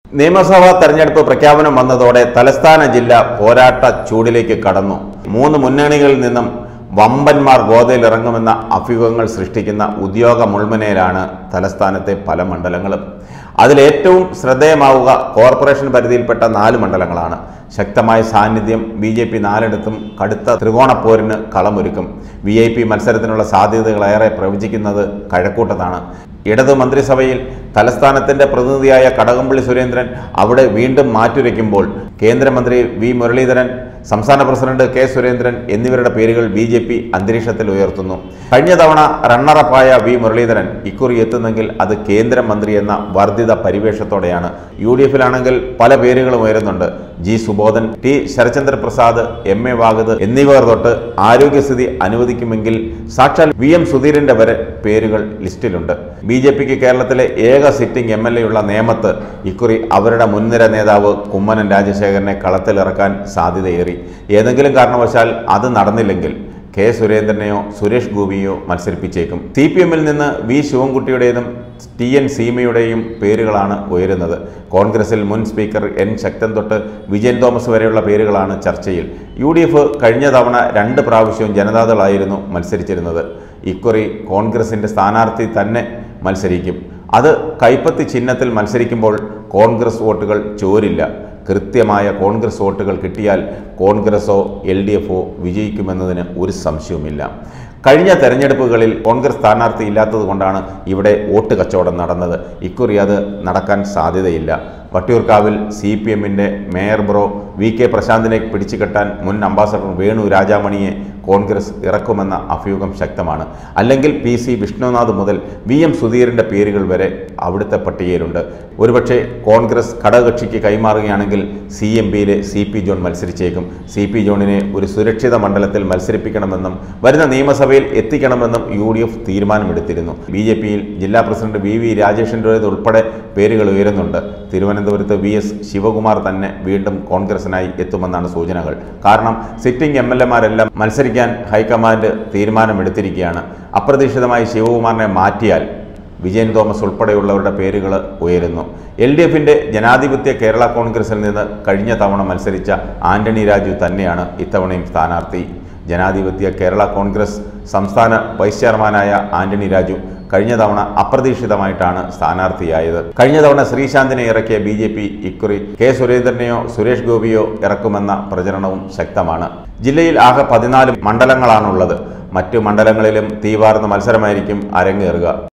നിയമസഭാ തെരഞ്ഞെടുപ്പ് പ്രഖ്യാപനം വന്നതോടെ തലസ്ഥാന ജില്ല പോരാട്ട ചൂടിലേക്ക് കടന്നു മൂന്ന് മുന്നണികളിൽ നിന്നും വമ്പന്മാർ ഗോതയിലിറങ്ങുമെന്ന അഭ്യൂഹങ്ങൾ സൃഷ്ടിക്കുന്ന ഉദ്യോഗ മുൾമുനയിലാണ് തലസ്ഥാനത്തെ പല മണ്ഡലങ്ങളും അതിലേറ്റവും ശ്രദ്ധേയമാവുക കോർപ്പറേഷൻ പരിധിയിൽപ്പെട്ട നാല് മണ്ഡലങ്ങളാണ് ശക്തമായ സാന്നിധ്യം ബി ജെ പി നാലിടത്തും കടുത്ത ത്രികോണപ്പോരിന് കളമൊരുക്കും വി ഐ പി മത്സരത്തിനുള്ള സാധ്യതകളേറെ പ്രവചിക്കുന്നത് കഴക്കൂട്ടത്താണ് ഇടതു മന്ത്രിസഭയിൽ തലസ്ഥാനത്തിന്റെ പ്രതിനിധിയായ കടകംപള്ളി സുരേന്ദ്രൻ അവിടെ വീണ്ടും മാറ്റുരയ്ക്കുമ്പോൾ കേന്ദ്രമന്ത്രി വി മുരളീധരൻ സംസ്ഥാന പ്രസിഡന്റ് കെ സുരേന്ദ്രൻ എന്നിവരുടെ പേരുകൾ ബി ജെ പി അന്തരീക്ഷത്തിൽ ഉയർത്തുന്നു കഴിഞ്ഞ തവണ റണ്ണറപ്പായ വി മുരളീധരൻ ഇക്കുറി എത്തുന്നെങ്കിൽ അത് കേന്ദ്രമന്ത്രി എന്ന വർദ്ധിത പരിവേഷത്തോടെയാണ് യു ഡി എഫിലാണെങ്കിൽ പല പേരുകളും ഉയരുന്നുണ്ട് G Subodhan T Sarachandra Prasad M A Vahid എന്നിവർ തൊട്ട് ആരോഗ്യസ്ഥിതി അനുവദിക്കുമെങ്കിൽ സാക്ഷാൽ വി എം സുധീരന്റെ വരെ പേരുകൾ ലിസ്റ്റിലുണ്ട് ബി ജെ പിക്ക് കേരളത്തിലെ ഏക സിറ്റിംഗ് എം എൽ എ ഉള്ള നേമത്ത് ഇക്കുറി അവരുടെ മുൻനിര നേതാവ് കുമ്മനം രാജശേഖരനെ കളത്തിലിറക്കാൻ സാധ്യതയേറി ഏതെങ്കിലും കാരണവശാൽ അത് നടന്നില്ലെങ്കിൽ കെ സുരേന്ദ്രനെയോ സുരേഷ് ഗോപിയോ മത്സരിപ്പിച്ചേക്കും സി പി എമ്മിൽ നിന്ന് വി ശിവൻകുട്ടിയുടേതും ടി എൻ സീമയുടെയും പേരുകളാണ് ഉയരുന്നത് കോൺഗ്രസിൽ മുൻ സ്പീക്കർ എൻ ശക്തൻ തൊട്ട് വിജയൻ തോമസ് വരെയുള്ള പേരുകളാണ് ചർച്ചയിൽ യു ഡി എഫ് കഴിഞ്ഞ തവണ രണ്ട് പ്രാവശ്യവും ജനതാദളായിരുന്നു മത്സരിച്ചിരുന്നത് ഇക്കുറി കോൺഗ്രസിൻ്റെ സ്ഥാനാർത്ഥി തന്നെ മത്സരിക്കും അത് കൈപ്പത്തി ചിഹ്നത്തിൽ മത്സരിക്കുമ്പോൾ കോൺഗ്രസ് വോട്ടുകൾ ചോരില്ല കൃത്യമായ കോൺഗ്രസ് വോട്ടുകൾ കിട്ടിയാൽ കോൺഗ്രസോ എൽ ഡി എഫോ വിജയിക്കുമെന്നതിന് ഒരു സംശയവുമില്ല കഴിഞ്ഞ തെരഞ്ഞെടുപ്പുകളിൽ കോൺഗ്രസ് സ്ഥാനാർത്ഥി ഇല്ലാത്തത് കൊണ്ടാണ് ഇവിടെ വോട്ട് കച്ചവടം നടന്നത് ഇക്കുറി അത് നടക്കാൻ സാധ്യതയില്ല വട്ടിയൂർക്കാവിൽ സി പി എമ്മിൻ്റെ മേയർ ബ്രോ വി കെ പ്രശാന്തിനെ പിടിച്ചുകെട്ടാൻ മുൻ അംബാസഡർ വേണു രാജാമണിയെ കോൺഗ്രസ് ഇറക്കുമെന്ന അഭ്യൂഹം ശക്തമാണ് അല്ലെങ്കിൽ പി സി വിഷ്ണുനാഥ് മുതൽ വി എം സുധീറിൻ്റെ പേരുകൾ വരെ അവിടുത്തെ പട്ടികയിലുണ്ട് ഒരുപക്ഷെ കോൺഗ്രസ് ഘടകകക്ഷിക്ക് കൈമാറുകയാണെങ്കിൽ സി എം പിയിലെ സി പി ജോൺ മത്സരിച്ചേക്കും സി പി ജോണിനെ ഒരു സുരക്ഷിത മണ്ഡലത്തിൽ മത്സരിപ്പിക്കണമെന്നും വരുന്ന നിയമസഭയിൽ എത്തിക്കണമെന്നും യു ഡി എഫ് തീരുമാനമെടുത്തിരുന്നു ബി ജെ പിയിൽ ജില്ലാ പ്രസിഡന്റ് വി വി രാജേഷിൻ്റേത് ഉൾപ്പെടെ പേരുകൾ ഉയരുന്നുണ്ട് തിരുവനന്തപുരത്ത് വി എസ് ശിവകുമാർ തന്നെ വീണ്ടും കോൺഗ്രസിനായി എത്തുമെന്നാണ് സൂചനകൾ കാരണം സിറ്റിംഗ് എം എൽ എമാരെല്ലാം മത്സരിക്കാൻ ഹൈക്കമാൻഡ് തീരുമാനമെടുത്തിരിക്കുകയാണ് അപ്രതീക്ഷിതമായി ശിവകുമാറിനെ മാറ്റിയാൽ വിജയൻ തോമസ് ഉൾപ്പെടെയുള്ളവരുടെ പേരുകൾ ഉയരുന്നു എൽ ഡി എഫിൻ്റെ ജനാധിപത്യ കേരള കോൺഗ്രസിൽ നിന്ന് കഴിഞ്ഞ തവണ മത്സരിച്ച ആന്റണി രാജു തന്നെയാണ് ഇത്തവണയും സ്ഥാനാർത്ഥി ജനാധിപത്യ കേരള കോൺഗ്രസ് സംസ്ഥാന വൈസ് ചെയർമാനായ ആന്റണി രാജു കഴിഞ്ഞ തവണ അപ്രതീക്ഷിതമായിട്ടാണ് സ്ഥാനാർത്ഥിയായത് കഴിഞ്ഞ തവണ ശ്രീശാന്തിനെ ഇറക്കിയ ബി ജെ പി ഇക്കുറി കെ സുരേന്ദ്രനെയോ സുരേഷ് ഗോപിയോ ഇറക്കുമെന്ന പ്രചരണവും ശക്തമാണ് ജില്ലയിൽ ആകെ പതിനാല് മണ്ഡലങ്ങളാണുള്ളത് മറ്റു മണ്ഡലങ്ങളിലും തീവാർന്ന മത്സരമായിരിക്കും അരങ്ങേറുക